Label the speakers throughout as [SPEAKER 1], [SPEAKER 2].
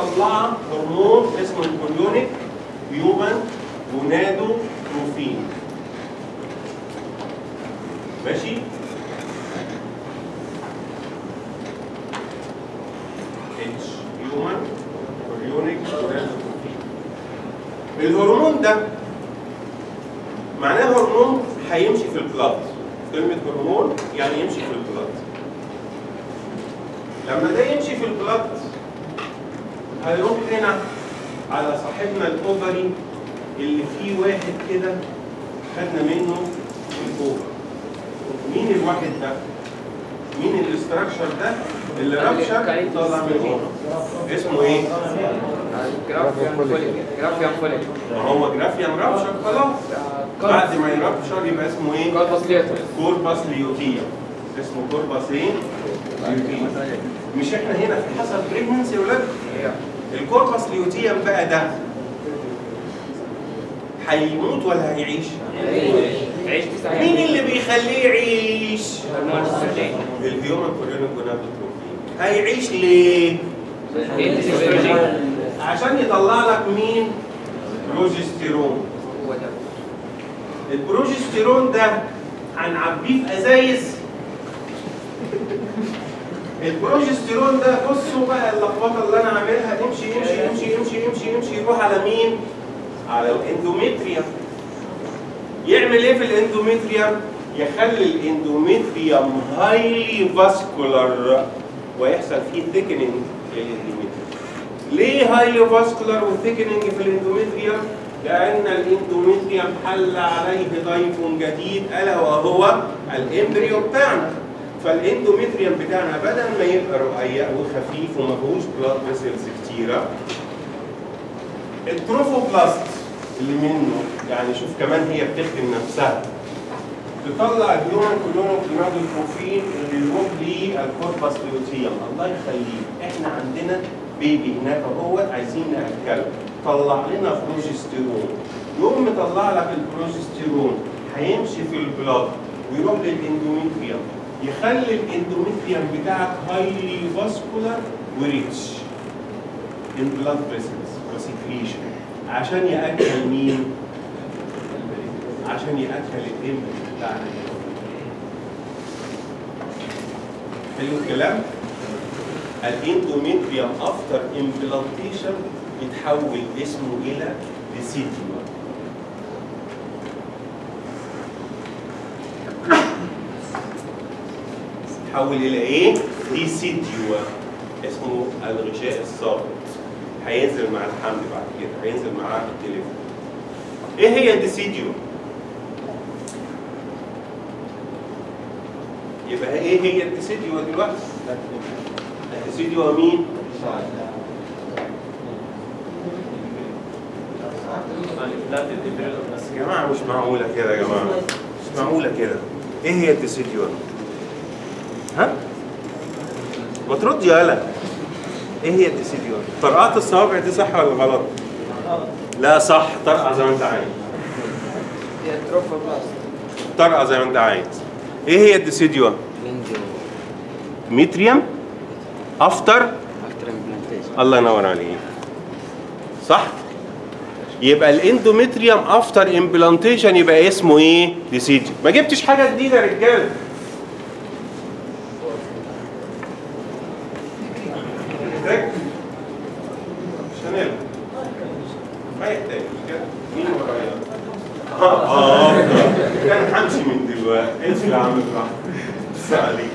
[SPEAKER 1] مطلعه هرمون اسمه الكوليونيك هيومن جونادوتروفين ماشي اتش هيومن كوليونيك جونادوتروفين الهرمون ده معناه هرمون هيمشي في البلاد كلمة هرمون يعني يمشي في البلاد لما ده يمشي في البلاد هيروح هنا على صاحبنا الاوفري اللي فيه واحد كده خدنا منه الاوفر مين الواحد ده؟ مين الاستراكشر ده اللي رابشر طلع من هنا اسمه ايه؟
[SPEAKER 2] جرافيان فوليك جرافيان فوليك
[SPEAKER 1] ما هو جرافيان رابشر خلاص بعد ما يرابشر يبقى اسمه ايه؟
[SPEAKER 2] كاربس ليتر
[SPEAKER 1] كورباس ليوتيا اسمه كورباس ايه؟ ليوتيا مش احنا هنا في حصل بريجننسي يا ولاد؟ الكورباس ليوتيم بقى ده هيموت ولا هيعيش؟
[SPEAKER 2] عيش تسعة
[SPEAKER 1] مين اللي بيخليه يعيش؟
[SPEAKER 2] هرمون السرطان
[SPEAKER 1] الهيومن كوريونيك جونادوتروفين هيعيش ليه؟ عشان يطلع لك مين؟ بروجستيرون
[SPEAKER 2] هو ده
[SPEAKER 1] البروجستيرون ده هنعبيه في ازايز البروجستيرون ده بصوا بقى اللخبطه اللي انا عاملها يمشي يمشي يمشي يمشي يمشي يمشي يروح على مين؟ على الاندوميتريوم يعمل ايه في الاندوميتريوم؟ يخلي الاندوميتريوم هايلي فاسكولار ويحصل فيه ثيكننج للاندوميتريوم ليه هايلي فاسكولار وثيكننج في الاندوميتريوم؟ لأن الاندوميتريوم حل عليه ضيف جديد ألا وهو الإمبريو بتاعنا فالاندوميتريوم بتاعنا بدل ما يبقى رقيق وخفيف وما فيهوش بلاد فيسلز كتيرة التروفوبلاست اللي منه يعني شوف كمان هي بتخدم نفسها تطلع الهيومن كلونوكلينادوتروفين اللي يروح للكوربس ليوتيوم الله يخليه احنا عندنا بيبي هناك اهو عايزين ناكله طلع لنا بروجستيرون يقوم مطلع لك البروجستيرون هيمشي في البلاد ويروح للاندوميتريوم يخلي الاندوميتريوم بتاعك هايلي فاسكولار وريتش ان بلاد فيسلز وسكريشن عشان ياكل مين؟ عشان ياكل الام بتاعنا حلو الكلام؟ الاندوميتريوم افتر امبلانتيشن يتحول اسمه الى ديسيديوم تحول الى ايه؟ ديسيديوم اسمه الغشاء الساقط هينزل مع الحمل بعد كده هينزل معاه التليفون ايه هي الديسيديوم؟ يبقى ايه هي الديسيديوم دلوقتي؟ الديسيديوم مين؟ بس يا جماعه مش معقوله كده يا جماعه مش معقوله كده ايه هي الديسيديوم؟ ها؟ ما ترد يالا ايه هي الديسيديوم؟ طرقات الصوابع دي صح ولا غلط؟ لا صح طرقع زي ما انت عايز
[SPEAKER 2] هي تروفوبلاست
[SPEAKER 1] طرقع زي ما انت عايز ايه هي الديسيديوم؟ ميتريوم افتر
[SPEAKER 2] افتر امبلانتيشن
[SPEAKER 1] الله ينور عليك صح يبقى الاندوميتريوم افتر امبلانتيشن يبقى اسمه ايه ديسيديوم ما جبتش حاجه جديده يا رجاله محتاج مش هنلعب ما يحتاج مش كده مين ورايا اه اه كان همشي من دلوقتي امشي يا عم براحتك بس عليك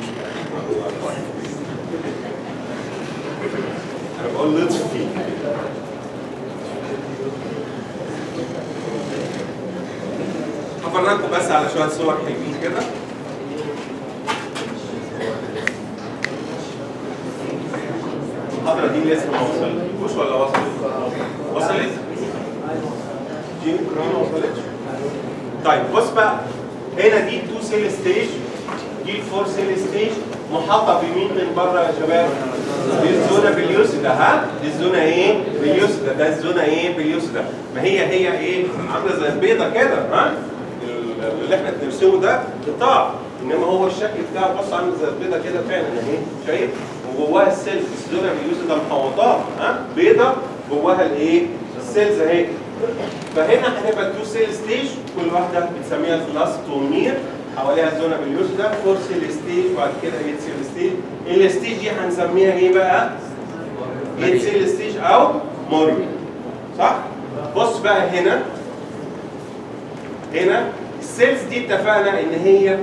[SPEAKER 1] انا بقول لطفي هفرجكم بس على شويه صور حلوين كده المحاضره دي لسه ما وصلتش ولا وصلت؟ وصلت؟ دي كمان ما وصلتش؟ طيب بص بقى هنا دي 2 سيل ستيج دي 4 سيل ستيج محاطه بمين من بره يا شباب؟ دي الزونه باليوسدا ها؟ دي الزونه ايه؟ باليوسدا ده الزونه ايه؟ باليوسدا ما هي هي ايه؟ عامله زي البيضه كده ها؟ اللي احنا بنرسمه ده قطاع انما هو الشكل بتاعه بص عامل زي البيضه كده فعلا اهي شايف؟ وجواها السيلز السيلز بيوز ده محوطاها ها بيضه جواها الايه؟ السيلز اهي فهنا هتبقى تو سيل ستيج كل واحده بنسميها البلاستومير حواليها الزونا باليوز ده فور سيل ستيج وبعد كده 8 سيل ستيج الستيج دي هنسميها ايه بقى؟ 8 سيل ستيج او موريو صح؟ بص بقى هنا هنا السيلز دي اتفقنا ان هي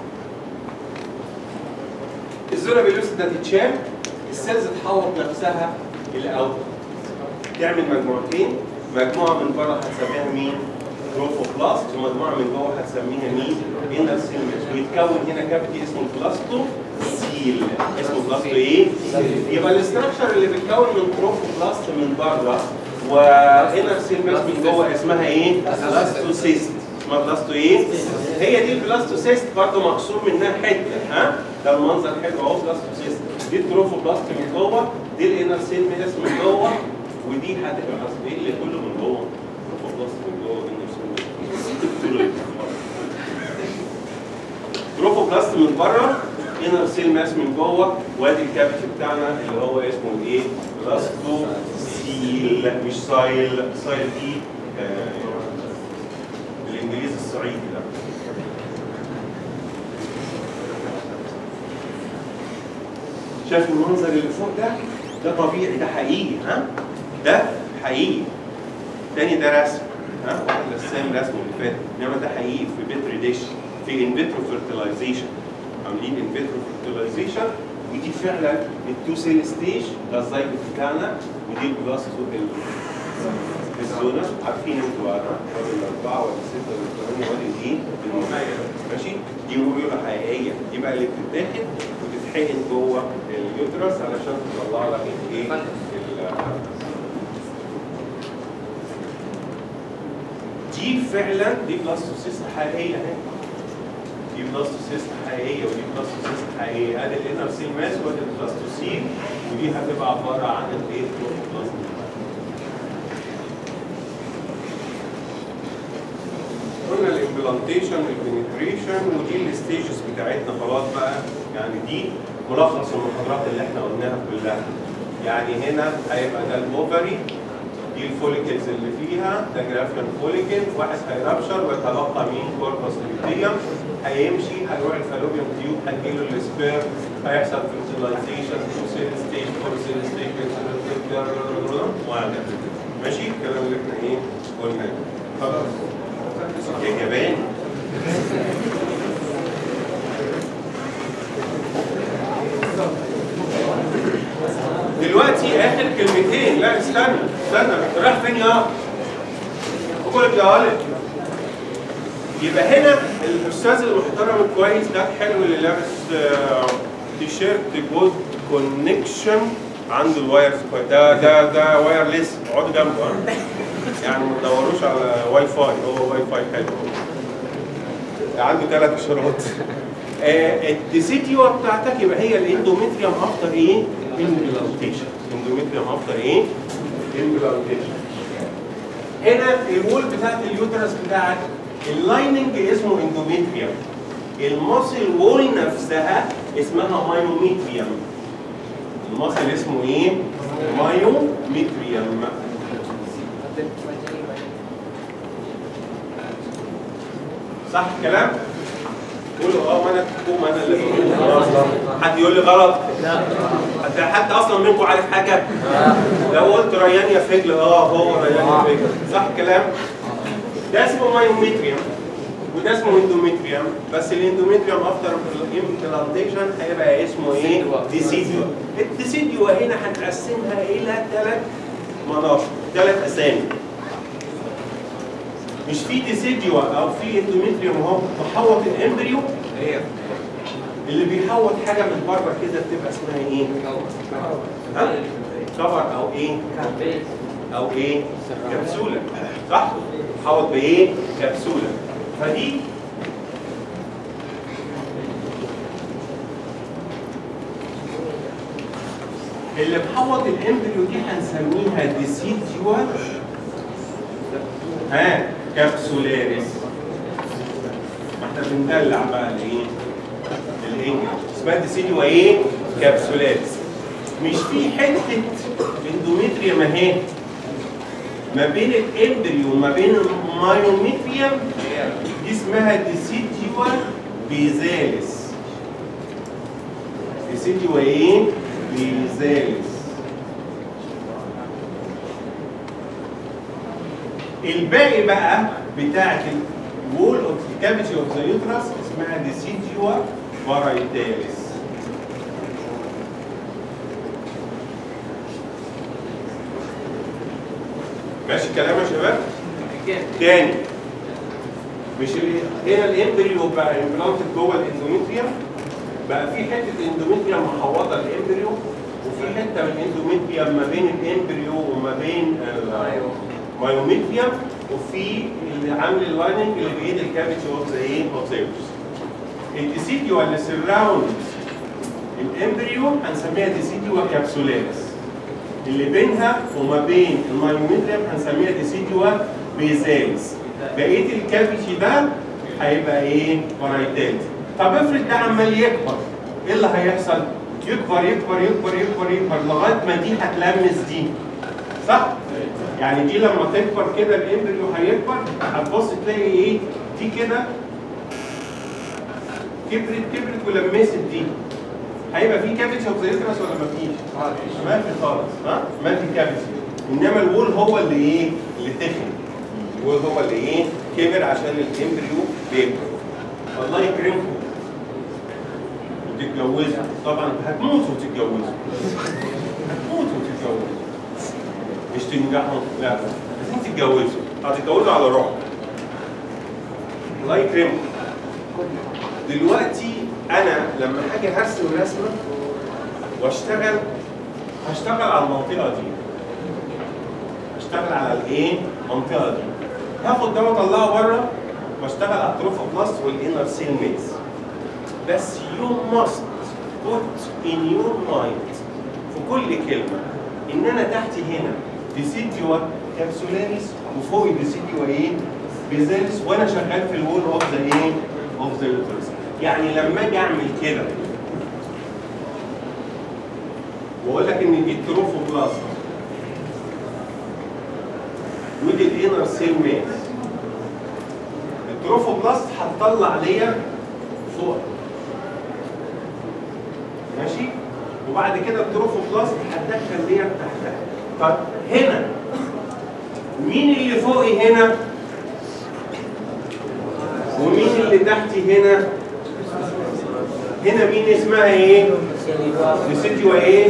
[SPEAKER 1] الزونا باليوز ده تتشال السيلز تحوط نفسها الاول تعمل مجموعتين مجموعه من بره هتسميها مين؟ تروفوبلاست ومجموعه من جوه هتسميها مين؟ انر سيلمس ويتكون هنا كافيتي اسمه بلاستو سيل اسمه بلاستو ايه؟ يبقى الاستراكشر اللي بيتكون من تروفوبلاست من بره وانر سيلمس من جوه اسمها ايه؟ بلاستوسيست اسمها بلاستو ايه؟ هي دي البلاستوسيست برضه مقسوم منها حته ها؟ ده المنظر حلو اهو بلاستوسيست دي التروفوبلاست من جوه دي الانر سيلمس من جوه ودي هتبقى اصل ايه اللي كله من جوه تروفوبلاست من جوه انر سيلمس تروفوبلاست من بره انر سيل ماس من جوه وادي الكابيتي بتاعنا اللي هو اسمه الايه؟ بلاستو سيل مش سايل سايل دي آه الانجليزي الصعيدي ده شايف المنظر اللي فوق ده ده طبيعي ده حقيقي ها ده حقيقي تاني ده رسم ها واحد رسام رسمه اللي فات انما ده حقيقي في بيتري ديش في ان فيترو فيرتلايزيشن عاملين ان فيترو فيرتلايزيشن ودي فعلا التو سيل ستيج ده الزيجوت بتاعنا ودي البلاستو الزونه عارفين انتوا بقى الاربعه ولا السته ولا الثمانيه ولا دي المميز ماشي دي موريولا حقيقيه دي بقى اللي بتتاخد وتتحقن جوه اليوترس علشان تطلع لك الايه ال- دي فعلا دي بلاستوسيست حقيقيه اهي دي بلاستوسيست حقيقيه ودي بلاستوسيست حقيقيه ادي الانر سيل ماس وادي البلاستوسيل ودي هتبقى عباره عن الايه بلاست قلنا الامبلانتيشن البنتريشن ودي الستيجز بتاعتنا خلاص بقى يعني دي ملخص المحاضرات اللي احنا قلناها كلها يعني هنا هيبقى ده الاوفري دي الفوليكلز اللي فيها ده جرافيان فوليكل واحد هيرابشر ويتلقى مين كوربس ليبيديوم هيمشي هيروح الفالوبيوم تيوب هتجيله السبير هيحصل فيرتلايزيشن تو سيل ستيج فور سيل ستيج وهكذا ماشي الكلام اللي احنا ايه قلناه خلاص يا جبان دلوقتي اخر كلمتين لا استنى استنى رايح فين يا اقول لك يا ولد يبقى هنا الاستاذ المحترم الكويس ده الحلو اللي لابس آه، تيشيرت جود كونكشن عنده الوايرز كويس ده ده ده وايرلس اقعدوا جنبه ها يعني ما تدوروش على واي فاي هو واي فاي حلو عنده ثلاث اشارات آه، الديسيديو بتاعتك يبقى هي الاندوميتريوم افتر ايه؟ امبلانتيشن اندوميتريوم افتر ايه؟ امبلانتيشن هنا الوول بتاعت اليوترس بتاعك اللايننج اسمه اندوميتريوم الماسل وول نفسها اسمها مايوميتريوم الماسل اسمه ايه؟ مايوميتريوم صح الكلام؟ قولوا اه ما انا تقوم انا اللي بقول حد يقول لي غلط؟ لا حد حد اصلا منكم عارف حاجه؟ لو قلت ريان يا فجل اه هو ريان يا فجل صح الكلام؟ ده اسمه مايوميتريوم وده اسمه اندوميتريوم بس الاندوميتريوم افتر امبلانتيشن هيبقى اسمه ايه؟ ديسيديو الديسيديو هنا هنقسمها الى ثلاث مناطق ثلاث اسامي مش في ديسيديو او في اندوميتريوم اهو محوط الامبريو اللي بيحوط حاجه من بره كده بتبقى اسمها ايه؟ ها؟ كفر او ايه؟ او ايه؟ كبسوله صح؟ محوط بايه؟ كبسوله فدي اللي محوط الامبريو دي هنسميها ديسيديوال ها كابسولاريس ما احنا بندلع بقى الايه؟ الانجلش اسمها ديسيديو ايه؟ كابسولاريس مش في حته اندوميتريوم اهي ما بين الامبريو وما بين المايوميتريوم دي اسمها ديسيديوال بيزالس ديسيديوال ايه؟ بيزالس الباقي بقى بتاعت الوول اوف الكافيتي اوف ذا يوترس اسمها ديسيديوا بارايتاليس ماشي الكلام يا شباب؟ تاني مش ال- هنا الامبريو بقى امبلانتد جوه الاندوميتريوم بقى في حته اندوميتريوم محوطه الامبريو وفي حته من الاندوميتريوم ما بين الامبريو وما بين المايوميتريوم وفي اللي عامل اللايننج اللي بايد الكافيتي اوف ذا ايه اوف ذا الديسيديو اللي سراوند الامبريو هنسميها ديسيديو كابسولاريس اللي بينها وما بين المايوميتريوم هنسميها ديسيديو بيزالس بقيه الكافيتي ده هيبقى ايه بارايتالي طب افرض ده عمال يكبر ايه اللي هيحصل؟ يكبر يكبر يكبر يكبر يكبر لغايه ما دي هتلمس دي صح؟ يعني دي لما تكبر كده الامبريو هيكبر هتبص تلاقي ايه؟ دي كده كبرت كبرت ولمست دي هيبقى في كافيتي اوف ذا يوترس ولا مفيش؟ ما في خالص ها؟ ما في كافيتي انما الوول هو اللي ايه؟ اللي تخن الوول هو اللي ايه؟ كبر عشان الامبريو بيكبر الله يكرمكم وتتجوزوا طبعا هتموتوا وتتجوزوا هتموتوا وتتجوزوا مش تنجحوا لا عايزين تتجوزوا هتتجوزوا على رعب الله يكرمكم دلوقتي انا لما هاجي هرسم رسمه واشتغل هشتغل على المنطقه دي هشتغل على الايه؟ المنطقه دي هاخد ده واطلعه بره واشتغل على التروفوبلاست والانر سيل ميز بس you must put in your mind في كل كلمة إن أنا تحت هنا ديسيديوا كابسولاريس وفوقي ديسيديوا إيه؟ بيزالس وأنا شغال في الوول أوف ذا إيه؟ أوف ذا يوترس يعني لما أجي أعمل كده وأقول لك إن دي التروفوبلاست ودي الانر سيل ماس التروفوبلاست هتطلع ليا فوق ماشي وبعد كده التروفوبلاست هتدخل ليا تحتها طب هنا مين اللي فوقي هنا ومين اللي تحتي هنا هنا مين اسمها ايه ديسيديوا ايه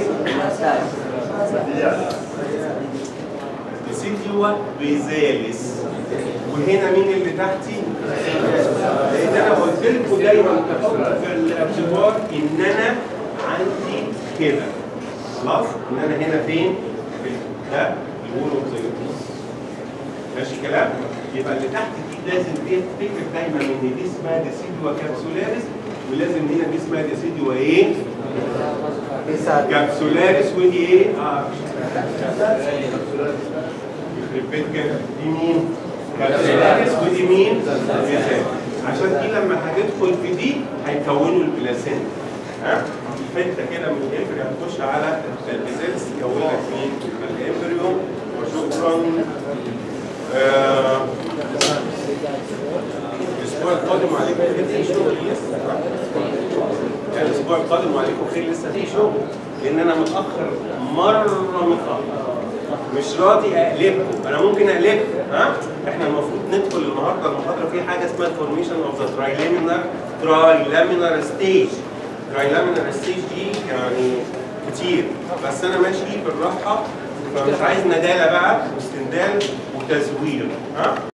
[SPEAKER 1] ديسيديوا بيزالس وهنا مين اللي تحتي لان انا قلت لكم دايما تحط في الاعتبار ان انا عندي كده خلاص ان انا هنا فين في ده الوول اوف ذا ماشي كلام يبقى اللي تحت دي لازم تفتكر دايما ان دي اسمها ديسيديوا كابسولاريس ولازم هنا دي اسمها ديسيديوا ايه كابسولاريس ودي ايه اه يخرب بيت كده دي مين كابسولاريس ودي مين بيزالس. عشان دي لما هتدخل في دي هيكونوا البلاسينتا ها حته كده من الامبريو هتخش على البيزالس تكون لك مين الامبريو وشكرا آه، الاسبوع القادم عليكم خير في شغل لسه يعني الاسبوع القادم عليكم خير لسه في شغل لان انا متاخر مره متاخر مش راضي اقلبكم انا ممكن اقلبكم ها احنا المفروض ندخل النهارده المحاضره في حاجه اسمها فورميشن اوف ذا ترايلامينر ترايلامينر ستيج ترايلامينر ستيج دي يعني كتير بس انا ماشي بالراحه فمش عايز ندالة بقى واستندال وتزوير ها